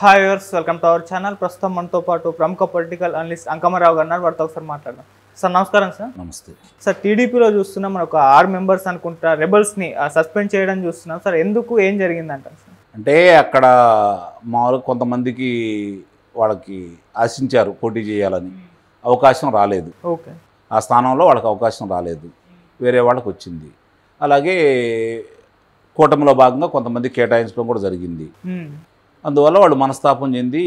Hi వర్స్ welcome to our channel ప్రస్తుతం మనతో పాటు ప్రముఖ పొలిటికల్ అనలిస్ట్ అంకమరావు గారు ఉన్నారు వారితో ఒకసారి మాట్లాడదాం సార్ నమస్కారం సార్ నమస్తే సార్ టీడీపీలో చూస్తున్నాం మన ఒక ఆరు మెంబర్స్ అనుకుంటా రెబల్స్ని సస్పెండ్ చేయడం చూస్తున్నాం సార్ ఎందుకు ఏం జరిగిందంటారు సార్ అంటే అక్కడ మామూలుగా కొంతమందికి వాళ్ళకి ఆశించారు పోటీ చేయాలని అవకాశం రాలేదు ఓకే ఆ స్థానంలో వాళ్ళకి అవకాశం రాలేదు వేరే వాళ్ళకి వచ్చింది అలాగే కూటమిలో భాగంగా కొంతమంది కేటాయించడం కూడా జరిగింది అందువల్ల వాళ్ళు మనస్తాపం చెంది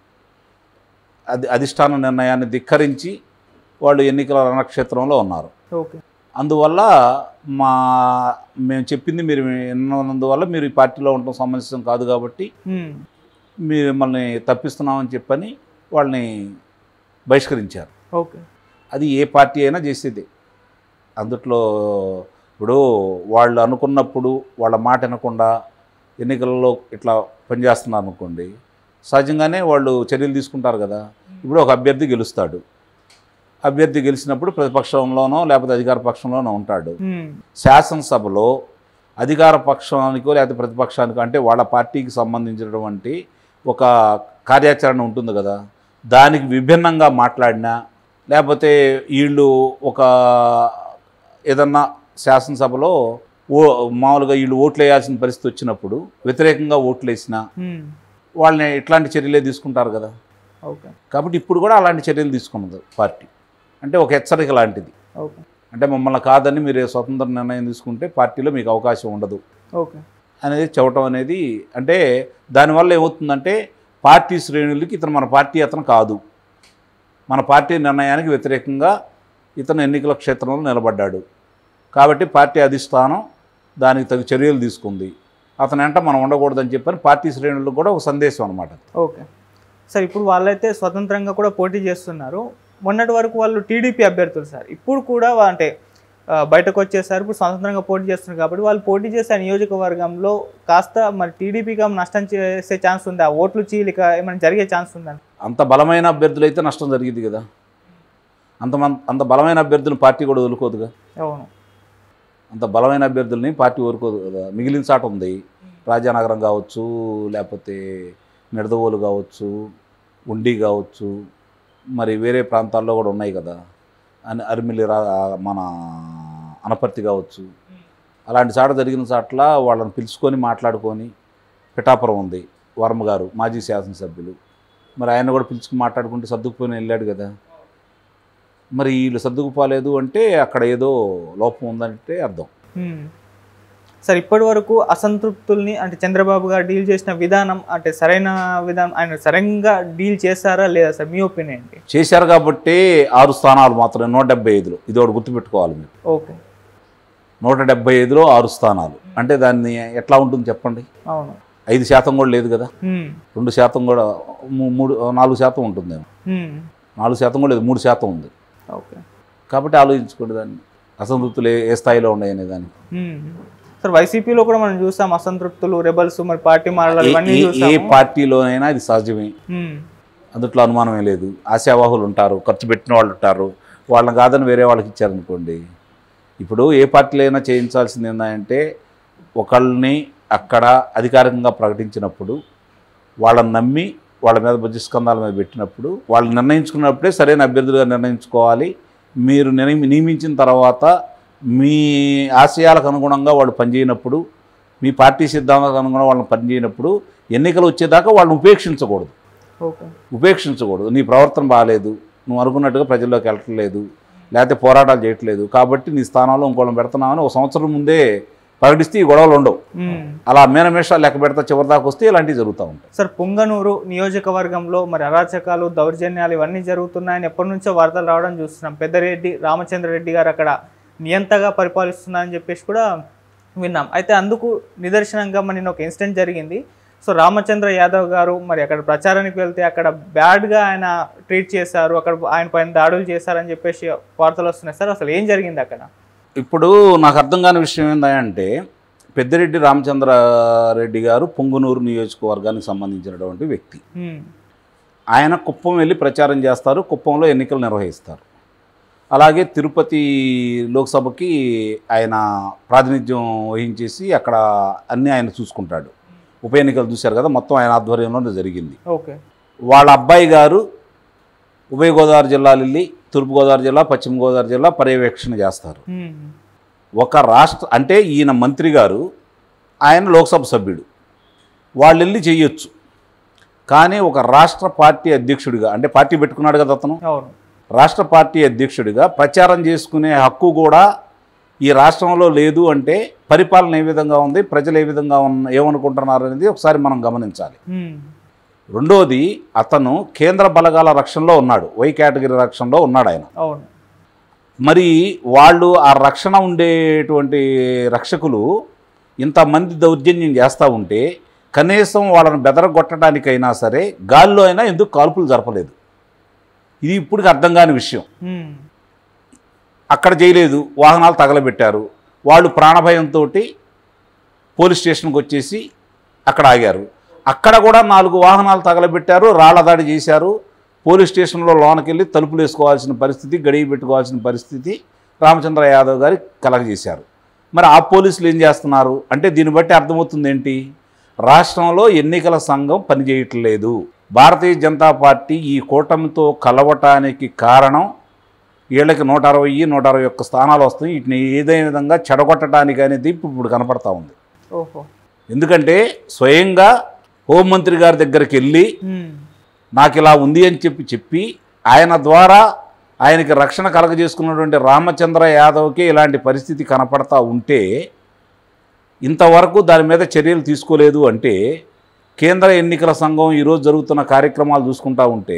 అది అధిష్టాన నిర్ణయాన్ని ధిక్కరించి వాళ్ళు ఎన్నికల రణక్షేత్రంలో ఉన్నారు ఓకే అందువల్ల మా మేము చెప్పింది మీరు విన్నందువల్ల మీరు ఈ పార్టీలో ఉండటం సమంజసం కాదు కాబట్టి మీరు మిమ్మల్ని తప్పిస్తున్నామని చెప్పని వాళ్ళని బహిష్కరించారు ఓకే అది ఏ పార్టీ అయినా చేసేది అందుట్లో ఇప్పుడు వాళ్ళు అనుకున్నప్పుడు వాళ్ళ మాట వినకుండా ఎన్నికలలో ఇట్లా పనిచేస్తున్నారు అనుకోండి సహజంగానే వాళ్ళు చర్యలు తీసుకుంటారు కదా ఇప్పుడు ఒక అభ్యర్థి గెలుస్తాడు అభ్యర్థి గెలిచినప్పుడు ప్రతిపక్షంలోనో లేకపోతే అధికార పక్షంలోనో ఉంటాడు శాసనసభలో అధికార పక్షానికో లేకపోతే ప్రతిపక్షానికో అంటే వాళ్ళ పార్టీకి సంబంధించినటువంటి ఒక కార్యాచరణ ఉంటుంది కదా దానికి విభిన్నంగా మాట్లాడినా లేకపోతే వీళ్ళు ఒక ఏదన్నా శాసనసభలో ఓ మామూలుగా వీళ్ళు ఓట్లు వేయాల్సిన పరిస్థితి వచ్చినప్పుడు వ్యతిరేకంగా ఓట్లు వేసినా వాళ్ళని ఇట్లాంటి చర్యలే తీసుకుంటారు కదా ఓకే కాబట్టి ఇప్పుడు కూడా అలాంటి చర్యలు తీసుకున్నది పార్టీ అంటే ఒక హెచ్చరిక లాంటిది ఓకే అంటే మమ్మల్ని కాదని మీరు స్వతంత్ర నిర్ణయం తీసుకుంటే పార్టీలో మీకు అవకాశం ఉండదు ఓకే అనేది చెప్పడం అనేది అంటే దానివల్ల ఏమవుతుందంటే పార్టీ శ్రేణులకి ఇతను మన పార్టీ అతను కాదు మన పార్టీ నిర్ణయానికి వ్యతిరేకంగా ఇతను ఎన్నికల క్షేత్రంలో నిలబడ్డాడు కాబట్టి పార్టీ అధిష్టానం దానికి తగు చర్యలు తీసుకుంది అతను వెంట మనం ఉండకూడదని చెప్పని పార్టీ శ్రేణులకు కూడా ఒక సందేశం అనమాట ఓకే సార్ ఇప్పుడు వాళ్ళైతే స్వతంత్రంగా కూడా పోటీ చేస్తున్నారు మొన్నటి వరకు వాళ్ళు టీడీపీ అభ్యర్థులు సార్ ఇప్పుడు కూడా వా- అంటే ఆ, బయటకు వచ్చేసారు ఇప్పుడు స్వతంత్రంగా పోటీ చేస్తున్నారు కాబట్టి వాళ్ళు పోటీ చేసే నియోజకవర్గంలో కాస్త మరి టీడీపీకి నష్టం చేసే ఛాన్స్ ఉందా ఓట్లు చీలిక ఏమైనా జరిగే ఛాన్స్ ఉందా అంత బలమైన అభ్యర్థులు అయితే నష్టం జరిగింది కదా అంత మం అంత బలమైన అభ్యర్థులను పార్టీ కూడా వదులుకోదుగా అవును అంత బలమైన అభ్యర్థుల్ని పార్టీ ఊరుకోదు కదా మిగిలిన చాట ఉంది రాజానగరం కావచ్చు లేకపోతే నిడదవోలు కావచ్చు ఉండి కావచ్చు మరి వేరే ప్రాంతాల్లో కూడా ఉన్నాయి కదా అని అరిమిలి రా మన అనపర్తి కావచ్చు అలాంటి చాట జరిగిన చాట్ల వాళ్ళని పిలుచుకొని మాట్లాడుకొని పిఠాపురం ఉంది వర్మ గారు మాజీ శాసనసభ్యులు మరి ఆయన కూడా పిలుచుకుని మాట్లాడుకుంటే సర్దుకుపోయిన వెళ్ళాడు కదా మరి వీళ్ళు సర్దుకుపోలేదు అంటే అక్కడ ఏదో లోపం ఉందంటే అర్థం హ్మ్. సార్ ఇప్పటి వరకు అసంతృప్తుల్ని అంటే చంద్రబాబు గారు డీల్ చేసిన విధానం అంటే సరైన విధానం ఆయన సరైనగా డీల్ చేశారా లేదా సార్ మీ ఒపీనియన్ ఏంటి చేశారు కాబట్టి ఆరు స్థానాలు మాత్రమే నూట డెబ్బై ఐదులో ఇది ఒకటి గుర్తుపెట్టుకోవాలి మీరు ఓకే నూట డెబ్బై ఐదులో ఆరు స్థానాలు అంటే దాన్ని ఎట్లా ఉంటుంది చెప్పండి అవును ఐదు శాతం కూడా లేదు కదా హ్మ్. రెండు శాతం కూడా మూ- మూడు నాలుగు శాతం ఉంటుందేమో హ్మ్. నాలుగు శాతం కూడా లేదు మూడు శాతం ఉంది ఓకే కాబట్టి ఆలోచించుకోండి దాన్ని అసంతృప్తులు ఏ- ఏ స్థాయిలో ఉన్నాయి అనే దాన్ని హ్మ్. సార్ వైసీపీలో కూడా మనం చూసాం అసంతృప్తులు రెబల్స్ మరి పార్టీ మారడాలు ఏ- ఇవన్నీ ఏ- ఏ చూసాము పార్టీలోనైనా ఇది సహజమే హ్మ్. అందుట్లో అనుమానమే లేదు ఆశావాహులు ఉంటారు ఖర్చు పెట్టిన వాళ్ళు ఉంటారు వాళ్ళని కాదని వేరే వాళ్ళకి ఇచ్చారనుకోండి ఇప్పుడు ఏ పార్టీలో అయినా చేయించాల్సింది ఏంటంటే ఒకళ్ళని అక్కడ అధికారికంగా ప్రకటించినప్పుడు వాళ్ళని నమ్మి వాళ్ళ మీద బుద్ధిస్కంధాల మీద పెట్టినప్పుడు వాళ్ళు నిర్ణయించుకున్నప్పుడే సరైన అభ్యర్థులుగా నిర్ణయించుకోవాలి మీరు నిర్ణ- నియమించిన తర్వాత మీ ఆశయాలకు అనుగుణంగా వాళ్ళు పనిచేయనప్పుడు మీ పార్టీ సిద్ధాంతాలకు అనుగుణంగా వాళ్ళని పనిచేయనప్పుడు ఎన్నికలు వచ్చేదాకా వాళ్ళని ఉపేక్షించకూడదు ఓకే ఉపేక్షించకూడదు నీ ప్రవర్తన బాగాలేదు నువ్వు అనుకున్నట్టుగా ప్రజల్లోకి వెళ్ళట్లేదు లేకపోతే పోరాటాలు చేయట్లేదు కాబట్టి నీ స్థానంలో ఇంకోళ్ళని పెడుతున్నామని ఒక సంవత్సరం ముందే ప్రకటిస్తే ఈ గొడవలు ఉండవు హ్మ్. అలా మేనమేషాలు లెక్క పెడతా చివరి దాకా వస్తే ఇలాంటివి జరుగుతూ ఉంటాయి సార్ పొంగనూరు నియోజకవర్గంలో మరి అరాచకాలు దౌర్జన్యాలు ఇవన్నీ జరుగుతున్నాయని ఎప్పటి నుంచో వార్తలు రావడం చూస్తున్నాం పెద్దరెడ్డి రామచంద్రరెడ్డి గారు అక్కడ నియంతగా పరిపాలిస్తున్నారని చెప్పేసి కూడా విన్నాం అయితే అందుకు నిదర్శనంగా మరి నిన్న ఒక ఇన్సిడెంట్ జరిగింది సో రామచంద్ర యాదవ్ గారు మరి అక్కడ ప్రచారానికి వెళ్తే అక్కడ బ్యాడ్గా ఆయన ట్రీట్ చేశారు అక్కడ ఆయన పైన దాడులు చేశారని చెప్పేసి వార్తలు వస్తున్నాయి సార్ అసలు ఏం జరిగింది అక్కడ ఇప్పుడు నాకు అర్థం కాని విషయం ఏంటంటే పెద్దిరెడ్డి రామచంద్రారెడ్డి గారు పొంగునూరు నియోజకవర్గానికి సంబంధించినటువంటి వ్యక్తి హ్మ్. ఆయన కుప్పం వెళ్ళి ప్రచారం చేస్తారు కుప్పంలో ఎన్నికలు నిర్వహిస్తారు అలాగే తిరుపతి లోక్సభకి ఆయన ప్రాతినిధ్యం వహించేసి అక్కడ అన్నీ ఆయన చూసుకుంటాడు ఉప ఎన్నికలు చూశారు కదా మొత్తం ఆయన ఆధ్వర్యంలోనే జరిగింది ఓకే వాళ్ళ అబ్బాయి గారు ఉభయ గోదావరి జిల్లాలు వెళ్ళి తూర్పుగోదావరి జిల్లా పశ్చిమ గోదావరి జిల్లా పర్యవేక్షణ చేస్తారు ఉమ్. ఒక రాష్ట్ర అంటే ఈయన మంత్రి గారు ఆయన లోక్సభ సభ్యుడు వాళ్ళు వెళ్ళి చేయొచ్చు కానీ ఒక రాష్ట్ర పార్టీ అధ్యక్షుడిగా అంటే పార్టీ పెట్టుకున్నాడు కదా అతను అవును రాష్ట్ర పార్టీ అధ్యక్షుడిగా ప్రచారం చేసుకునే హక్కు కూడా ఈ రాష్ట్రంలో లేదు అంటే పరిపాలన ఏ విధంగా ఉంది ప్రజలు ఏ విధంగా ఉన్న ఏమనుకుంటున్నారు అనేది ఒకసారి మనం గమనించాలి ఉమ్. రెండోది అతను కేంద్ర బలగాల రక్షణలో ఉన్నాడు వై కేటగిరీ రక్షణలో ఉన్నాడు ఆయన అవును మరి వాళ్ళు ఆ రక్షణ ఉండేటువంటి రక్షకులు ఇంతమంది దౌర్జన్యం చేస్తూ ఉంటే కనీసం వాళ్ళని బెదరగొట్టడానికైనా సరే గాల్లో అయినా ఎందుకు కాల్పులు జరపలేదు ఇది ఇప్పటికి అర్థం కాని విషయం ఉమ్. అక్కడ చేయలేదు వాహనాలు తగలబెట్టారు వాళ్ళు ప్రాణభయంతో పోలీస్ స్టేషన్కి వచ్చేసి అక్కడ ఆగారు అక్కడ కూడా నాలుగు వాహనాలు తగలబెట్టారు రాళ్ల దాడి చేశారు పోలీస్ స్టేషన్లో లోనకెళ్ళి తలుపులు వేసుకోవాల్సిన పరిస్థితి గడియ పెట్టుకోవాల్సిన పరిస్థితి రామచంద్ర యాదవ్ గారి కలగజేశారు మరి ఆ పోలీసులు ఏం చేస్తున్నారు అంటే దీన్ని బట్టి అర్థమవుతుంది ఏంటి రాష్ట్రంలో ఎన్నికల సంఘం పనిచేయట్లేదు భారతీయ జనతా పార్టీ ఈ కూటమితో కలవటానికి కారణం వీళ్ళకి నూట అరవై నూట అరవై ఒక్క స్థానాలు వస్తాయి వీటిని ఏదైనా విధంగా చెడగొట్టడానికి అనేది ఇప్పుడు కనపడతా ఉంది ఓహో ఎందుకంటే స్వయంగా హోంమంత్రి గారి దగ్గరికి వెళ్ళి ఉమ్. నాకు ఇలా ఉంది అని చెప్పి చెప్పి ఆయన ద్వారా ఆయనకి రక్షణ కలగజేసుకున్నటువంటి రామచంద్ర యాదవ్కి ఇలాంటి పరిస్థితి కనపడతా ఉంటే ఇంతవరకు దాని మీద చర్యలు తీసుకోలేదు అంటే కేంద్ర ఎన్నికల సంఘం ఈరోజు జరుగుతున్న కార్యక్రమాలు చూసుకుంటా ఉంటే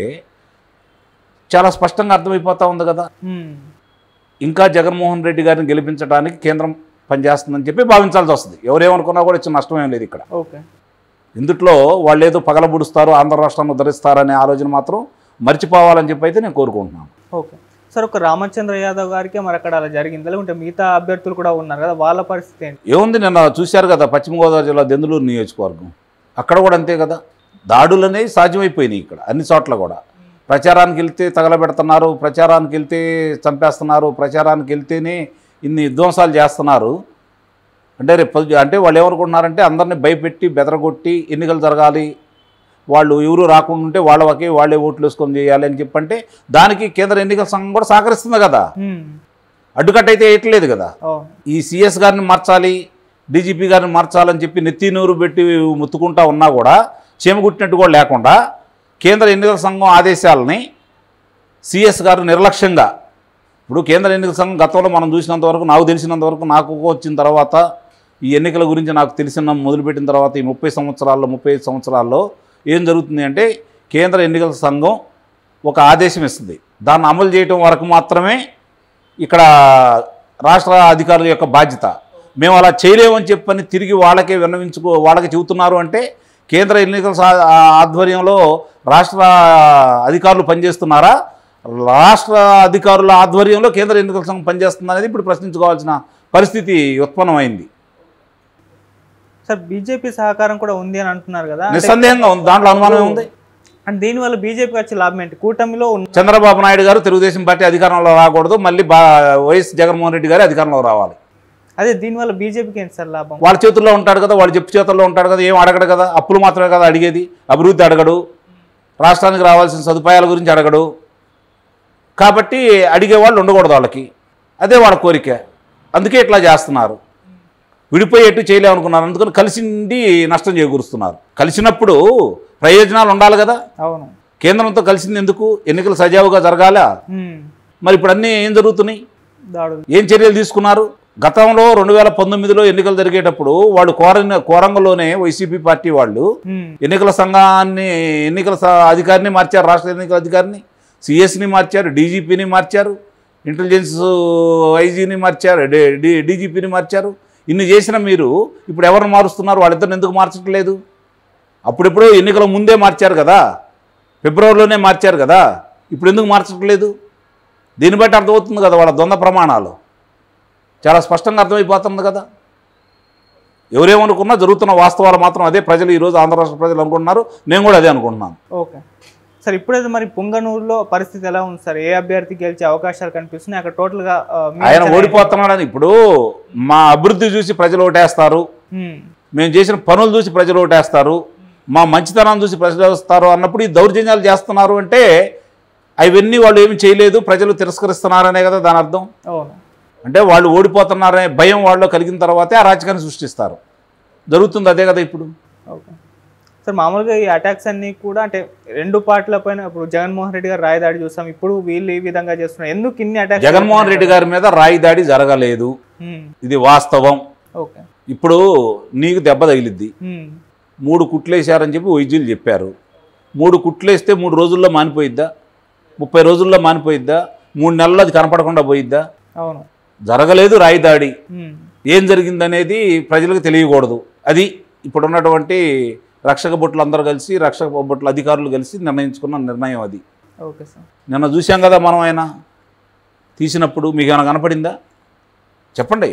చాలా స్పష్టంగా అర్థమైపోతా ఉంది కదా ఉమ్. ఇంకా జగన్మోహన్ రెడ్డి గారిని గెలిపించడానికి కేంద్రం పనిచేస్తుందని చెప్పి భావించాల్సి వస్తుంది ఎవరేమనుకున్నా కూడా చిన్న నష్టం ఏం లేదు ఇక్కడ ఓకే ఇందుట్లో వాళ్ళు ఏదో పగలబుడుస్తారు ఆంధ్ర రాష్ట్రాన్ని ఉద్ధరిస్తారనే ఆలోచన మాత్రం మర్చిపోవాలని చెప్పి అయితే నేను కోరుకుంటున్నాను ఓకే సార్ ఒక రామచంద్ర యాదవ్ గారికి మరి అక్కడ అలా జరిగింది లేకుంటే మిగతా అభ్యర్థులు కూడా ఉన్నారు కదా వాళ్ళ పరిస్థితి ఏంటి ఏముంది నిన్న చూశారు కదా పశ్చిమ గోదావరి జిల్లా దెందులూరు నియోజకవర్గం అక్కడ కూడా అంతే కదా దాడులు అనేవి సాధ్యమైపోయినాయి ఇక్కడ అన్ని చోట్ల కూడా ప్రచారానికి వెళ్తే తగలబెడుతున్నారు ప్రచారానికి వెళ్తే చంపేస్తున్నారు ప్రచారానికి వెళ్తేనే ఇన్ని విధ్వంసాలు చేస్తున్నారు అంటే రేపు పొద్దు- అంటే వాళ్ళు ఏమనుకుంటున్నారంటే అందరిని భయపెట్టి బెదరగొట్టి ఎన్నికలు జరగాలి వాళ్ళు ఎవరు రాకుండా ఉంటే వాళ్ళ ఒకే వాళ్ళే ఓట్లు వేసుకొని చేయాలి అని చెప్పంటే దానికి కేంద్ర ఎన్నికల సంఘం కూడా సహకరిస్తుంది కదా ఉమ్. అడ్డుకట్ట అయితే వేయట్లేదు కదా అవును ఈ సిఎస్ గారిని మార్చాలి డీజీపీ గారిని మార్చాలని చెప్పి నెత్తి నూరు పెట్టి ముత్తుకుంటా ఉన్నా కూడా చీమగుట్టినట్టు కూడా లేకుండా కేంద్ర ఎన్నికల సంఘం ఆదేశాలని సిఎస్ గారు నిర్లక్ష్యంగా ఇప్పుడు కేంద్ర ఎన్నికల సంఘం గతంలో మనం చూసినంత వరకు నాకు తెలిసినంత వరకు నాకు వచ్చిన తర్వాత ఈ ఎన్నికల గురించి నాకు తెలిసిన మొదలుపెట్టిన తర్వాత ఈ ముప్పై సంవత్సరాల్లో ముప్పై ఐదు సంవత్సరాల్లో ఏం జరుగుతుంది అంటే కేంద్ర ఎన్నికల సంఘం ఒక ఆదేశం ఇస్తుంది దాన్ని అమలు చేయటం వరకు మాత్రమే ఇక్కడ రాష్ట్ర అధికారుల యొక్క బాధ్యత మేము అలా చేయలేమని చెప్పని తిరిగి వాళ్ళకే విన్నవించుకో వాళ్ళకి చెబుతున్నారు అంటే కేంద్ర ఎన్నికల సా- ఆధ్వర్యంలో రాష్ట్ర అధికారులు పనిచేస్తున్నారా రాష్ట్ర అధికారుల ఆధ్వర్యంలో కేంద్ర ఎన్నికల సంఘం పనిచేస్తుందా అనేది ఇప్పుడు ప్రశ్నించుకోవాల్సిన పరిస్థితి ఉత్పన్నమైంది సార్ బీజేపీ సహకారం కూడా ఉంది అని అంటున్నారు కదా అంటే- నిస్సందేహంగా ఉంది దాంట్లో అనుమానం ఉంది అంటే దీనివల్ల బీజేపీకి వచ్చే లాభం ఏంటి కూటమిలో ఉన్న చంద్రబాబు నాయుడు గారు తెలుగుదేశం పార్టీ అధికారంలో రాకూడదు మళ్ళీ బా వైఎస్ జగన్మోహన్ రెడ్డి గారు అధికారంలో రావాలి అదే దీనివల్ల బీజేపీకి ఏంటి సార్ లాభం వాళ్ళ చేతుల్లో ఉంటాడు కదా వాళ్ళ చెప్పు చేతుల్లో ఉంటాడు కదా ఏం అడగడు కదా అప్పులు మాత్రమే కదా అడిగేది అభివృద్ధి అడగడు రాష్ట్రానికి రావాల్సిన సదుపాయాల గురించి అడగడు కాబట్టి అడిగే వాళ్ళు ఉండకూడదు వాళ్ళకి అదే వాళ్ళ కోరిక అందుకే ఇట్లా చేస్తున్నారు విడిపోయి ఎటు చేయలేమనుకున్నారు అందుకని కలిసిండి నష్టం చేకూరుస్తున్నారు కలిసినప్పుడు ప్రయోజనాలు ఉండాలి కదా అవును కేంద్రంతో కలిసింది ఎందుకు ఎన్నికలు సజావుగా జరగాలా ఉమ్. మరి ఇప్పుడు అన్నీ ఏం జరుగుతున్నాయి దాడులు ఏం చర్యలు తీసుకున్నారు గతంలో రెండు వేల పంతొమ్మిదిలో ఎన్నికలు జరిగేటప్పుడు వాళ్ళు కోరంగ కోరంగంలోనే వైసీపీ పార్టీ వాళ్ళు ఉమ్. ఎన్నికల సంఘాన్ని ఎన్నికల స- అధికారిని మార్చారు రాష్ట్ర ఎన్నికల అధికారిని సిఎస్ని మార్చారు డీజీపీని మార్చారు ఇంటెలిజెన్స్ ఐజీని మార్చారు డి- డి- డీజీపీని మార్చారు ఇన్ని చేసిన మీరు ఇప్పుడు ఎవరిని మారుస్తున్నారు వాళ్ళిద్దరిని ఎందుకు మార్చట్లేదు అప్పుడెప్పుడో ఎన్నికల ముందే మార్చారు కదా ఫిబ్రవరిలోనే మార్చారు కదా ఇప్పుడు ఎందుకు మార్చట్లేదు దీన్ని బట్టి అర్థమవుతుంది కదా వాళ్ళ ద్వంద్వ ప్రమాణాలు చాలా స్పష్టంగా అర్థమైపోతుంది కదా ఎవరేమనుకున్నా జరుగుతున్న వాస్తవాలు మాత్రం అదే ప్రజలు ఈరోజు ఆంధ్ర రాష్ట్ర ప్రజలు అనుకుంటున్నారు నేను కూడా అదే అనుకుంటున్నాను ఓకే సార్ ఇప్పుడైతే మరి పుంగనూరులో పరిస్థితి ఎలా ఉంది సార్ ఏ అభ్యర్థి గెలిచే అవకాశాలు కనిపిస్తున్నాయి అక్కడ టోటల్ గా ఆ, మీ ఆయన అంచనా ఏంటి? ఓడిపోతున్నాడని ఇప్పుడు మా అభివృద్ధి చూసి ప్రజలు ఓటేస్తారు ఉమ్. మేము చేసిన పనులు చూసి ప్రజలు ఓటేస్తారు మా మంచితనం చూసి ప్రజలు వస్తారు అన్నప్పుడు ఈ దౌర్జన్యాలు చేస్తున్నారు అంటే అవన్నీ వాళ్ళు ఏమి చేయలేదు ప్రజలు తిరస్కరిస్తున్నారనే కదా దాని అర్థం అవును అంటే వాళ్ళు ఓడిపోతున్నారనే భయం వాళ్ళు కలిగిన తర్వాతే ఆ రాజకీయాన్ని సృష్టిస్తారు జరుగుతుంది అదే కదా ఇప్పుడు ఓకే సార్ మామూలుగా ఈ అటాక్స్ అన్ని కూడా అంటే రెండు పార్టీల పైన ఇప్పుడు జగన్మోహన్ రెడ్డి గారు రాయదాడి చూసాం ఇప్పుడు వీళ్ళు ఈ విధంగా చేస్తున్నారు ఎందుకు ఇన్ని అటాక్స్ జగన్మోహన్ రెడ్డి గారి మీద రాయి దాడి జరగలేదు ఇది వాస్తవం ఓకే ఇప్పుడు నీకు దెబ్బ తగిలిద్ది ఉమ్, మూడు కుట్లేశారని చెప్పి వైద్యులు చెప్పారు మూడు కుట్లేస్తే మూడు రోజుల్లో మానిపోయిద్దా ముప్పై రోజుల్లో మానిపోయిద్దా మూడు నెలల్లో అది కనపడకుండా పోయిద్దా అవును జరగలేదు రాయి దాడి ఉమ్, ఏం జరిగిందనేది ప్రజలకు తెలియకూడదు అది ఇప్పుడున్నటువంటి రక్షక బొట్లు అందరూ కలిసి రక్షక బొట్ల అధికారులు కలిసి నిర్ణయించుకున్న నిర్ణయం అది ఓకే సార్ నిన్న చూసాం కదా మనం ఆయన తీసినప్పుడు మీకు ఏమైనా కనపడిందా చెప్పండి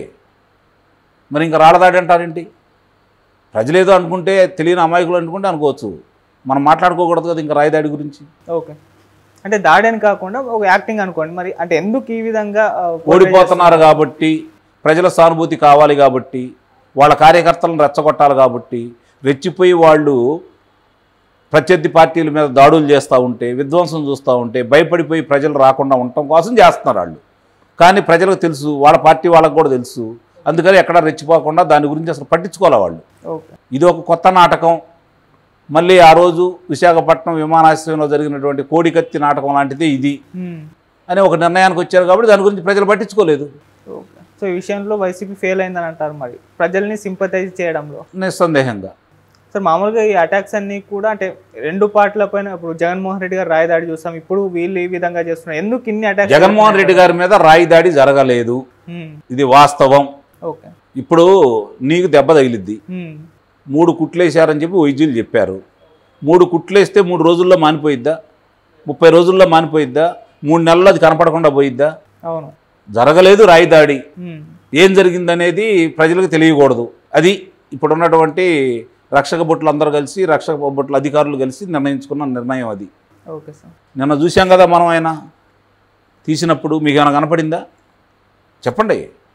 మరి ఇంకా రాళ్ళదాడి అంటారేంటి ప్రజలేదో అనుకుంటే తెలియని అమాయకులు అనుకుంటే అనుకోవచ్చు మనం మాట్లాడుకోకూడదు కదా ఇంకా రాయిదాడి గురించి ఓకే అంటే దాడి అని కాకుండా ఒక యాక్టింగ్ అనుకోండి మరి అంటే ఎందుకు ఈ విధంగా ఆ, portray ఓడిపోతున్నారు కాబట్టి ప్రజల సానుభూతి కావాలి కాబట్టి వాళ్ళ కార్యకర్తలను రెచ్చగొట్టాలి కాబట్టి రెచ్చిపోయి వాళ్ళు ప్రత్యర్థి పార్టీల మీద దాడులు చేస్తూ ఉంటే విధ్వంసం చూస్తూ ఉంటే భయపడిపోయి ప్రజలు రాకుండా ఉండటం కోసం చేస్తున్నారు వాళ్ళు కానీ ప్రజలకు తెలుసు వాళ్ళ పార్టీ వాళ్ళకు కూడా తెలుసు అందుకని ఎక్కడ రెచ్చిపోకుండా దాని గురించి అసలు పట్టించుకోవాలి వాళ్ళు ఓకే ఇది ఒక కొత్త నాటకం మళ్ళీ ఆ రోజు విశాఖపట్నం విమానాశ్రయంలో జరిగినటువంటి కోడికత్తి నాటకం లాంటిదే ఇది ఉమ్, అని ఒక నిర్ణయానికి వచ్చారు కాబట్టి దాని గురించి ప్రజలు పట్టించుకోలేదు ఓకే సో ఈ విషయంలో వైసీపీ ఫెయిల్ అయిందని అంటారు మరి ప్రజల్ని సింపతైజ్ చేయడంలో నిస్సందేహంగా సార్ మామూలుగా ఈ అటాక్స్ అన్ని కూడా అంటే రెండు పార్టీల పైన ఇప్పుడు జగన్మోహన్ రెడ్డి గారు రాయదాడి చూసాం ఇప్పుడు వీళ్ళు ఈ విధంగా చేస్తున్నారు ఎందుకు ఇన్ని అటాక్స్ జగన్మోహన్ రెడ్డి గారి మీద రాయి దాడి జరగలేదు ఇది వాస్తవం ఓకే ఇప్పుడు నీకు దెబ్బ తగిలిద్ది ఉమ్, మూడు కుట్లేశారని చెప్పి వైద్యులు చెప్పారు మూడు కుట్లేస్తే మూడు రోజుల్లో మానిపోయిద్దా ముప్పై రోజుల్లో మానిపోయిద్దా మూడు నెలల్లో అది కనపడకుండా పోయిద్దా అవును జరగలేదు రాయి దాడి ఉమ్, ఏం జరిగిందనేది ప్రజలకు తెలియకూడదు అది ఇప్పుడున్నటువంటి రక్షక బొట్లు అందరూ కలిసి రక్షక బొట్ల అధికారులు కలిసి నిర్ణయించుకున్న నిర్ణయం అది ఓకే సార్ నిన్న చూసాం కదా మనం ఆయన తీసినప్పుడు మీకు ఏమైనా కనపడిందా చెప్పండి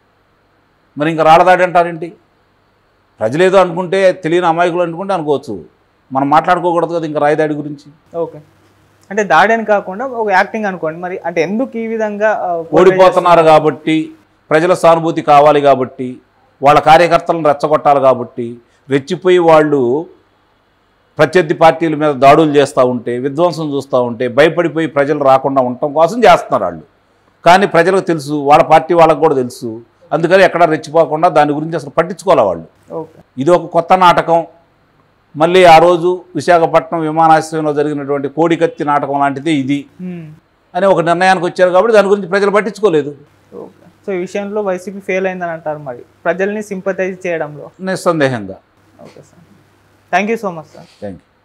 మరి ఇంకా రాళ్ళదాడి అంటారేంటి ప్రజలేదో అనుకుంటే తెలియని అమాయకులు అనుకుంటే అనుకోవచ్చు మనం మాట్లాడుకోకూడదు కదా ఇంకా రాయిదాడి గురించి ఓకే అంటే దాడి అని కాకుండా ఒక యాక్టింగ్ అనుకోండి మరి అంటే ఎందుకు ఈ విధంగా ఆ, portray ఓడిపోతున్నారు కాబట్టి ప్రజల సానుభూతి కావాలి కాబట్టి వాళ్ళ కార్యకర్తలను రెచ్చగొట్టాలి కాబట్టి రెచ్చిపోయి వాళ్ళు ప్రత్యర్థి పార్టీల మీద దాడులు చేస్తూ ఉంటే విధ్వంసం చూస్తూ ఉంటే భయపడిపోయి ప్రజలు రాకుండా ఉండటం కోసం చేస్తున్నారు వాళ్ళు కానీ ప్రజలకు తెలుసు వాళ్ళ పార్టీ వాళ్ళకు కూడా తెలుసు అందుకని ఎక్కడ రెచ్చిపోకుండా దాని గురించి అసలు పట్టించుకోవాలి వాళ్ళు ఓకే ఇది ఒక కొత్త నాటకం మళ్ళీ ఆ రోజు విశాఖపట్నం విమానాశ్రయంలో జరిగినటువంటి కోడికత్తి నాటకం లాంటిదే ఇది ఉమ్, అని ఒక నిర్ణయానికి వచ్చారు కాబట్టి దాని గురించి ప్రజలు పట్టించుకోలేదు ఓకే సో ఈ విషయంలో వైసీపీ ఫెయిల్ అయిందని అంటారు మరి ప్రజల్ని సింపతైజ్ చేయడంలో నిస్సందేహంగా okay sir thank you so much sir thank you